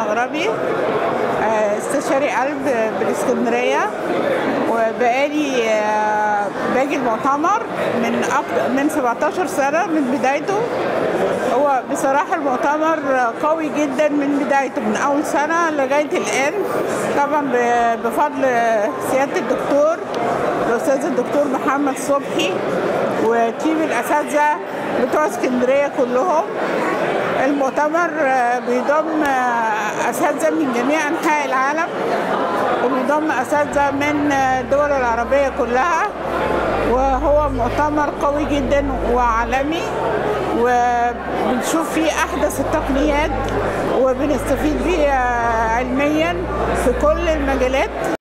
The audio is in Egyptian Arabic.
المغربي آه، استشاري قلب بالاسكندريه وبقالي آه، باجي المؤتمر من أك- من 17 سنه من بدايته هو بصراحه المؤتمر قوي جدا من بدايته من اول سنه لغايه الان طبعا ب- بفضل سياده الدكتور الاستاذ الدكتور محمد صبحي وتيم الاساتذه بتوع اسكندريه كلهم المؤتمر آه، بيضم آه، اساتذه من جميع انحاء العالم وبيضم اساتذه من آه، الدول العربيه كلها وهو مؤتمر قوي جدا وعالمي وبنشوف فيه احدث التقنيات وبنستفيد بيه آه، علميا في كل المجالات